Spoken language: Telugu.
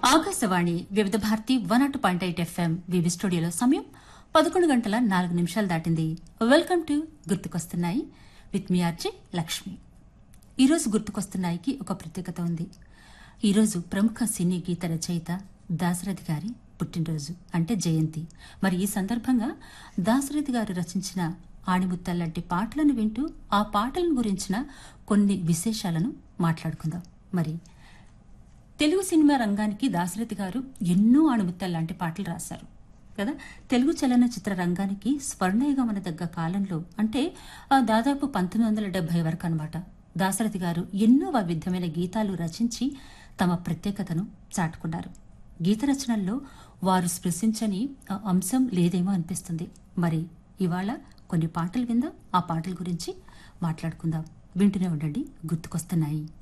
ఆకాశవాణి వివిధ భారతి వన్ అటు పాయింట్ ఎయిట్ ఎఫ్ఎం వివి స్టూడియోలో సమయం పదకొండు గంటల నాలుగు నిమిషాలు దాటింది వెల్కమ్ టు గుర్తుకొస్తున్నాయి విత్ మీ ఆర్జే లక్ష్మి ఈరోజు గుర్తుకొస్తున్నాయికి ఒక ప్రత్యేకత ఉంది ఈరోజు ప్రముఖ సినీ గీత రచయిత దాశరథి గారి పుట్టినరోజు అంటే జయంతి మరి ఈ సందర్భంగా దాశరథి గారు రచించిన ఆణిముత్తల్ లాంటి పాటలను వింటూ ఆ పాటలను గురించిన కొన్ని విశేషాలను మాట్లాడుకుందాం మరి తెలుగు సినిమా రంగానికి దాశరథి గారు ఎన్నో అణుముత్తల్ లాంటి పాటలు రాశారు కదా తెలుగు చలనచిత్ర రంగానికి స్వర్ణయుగం అనదగ్గ కాలంలో అంటే ఆ, దాదాపు పంతొమ్మిది వందల డెబ్బై వరకు అనమాట దాశరథి గారు ఎన్నో వైవిధ్యమైన గీతాలు రచించి తమ ప్రత్యేకతను చాటుకున్నారు గీత రచనల్లో వారు స్పృశించని ఆ, అంశం లేదేమో అనిపిస్తుంది మరి ఇవాళ కొన్ని పాటలు విందాం ఆ పాటల గురించి మాట్లాడుకుందాం వింటూనే ఉండండి గుర్తుకొస్తున్నాయి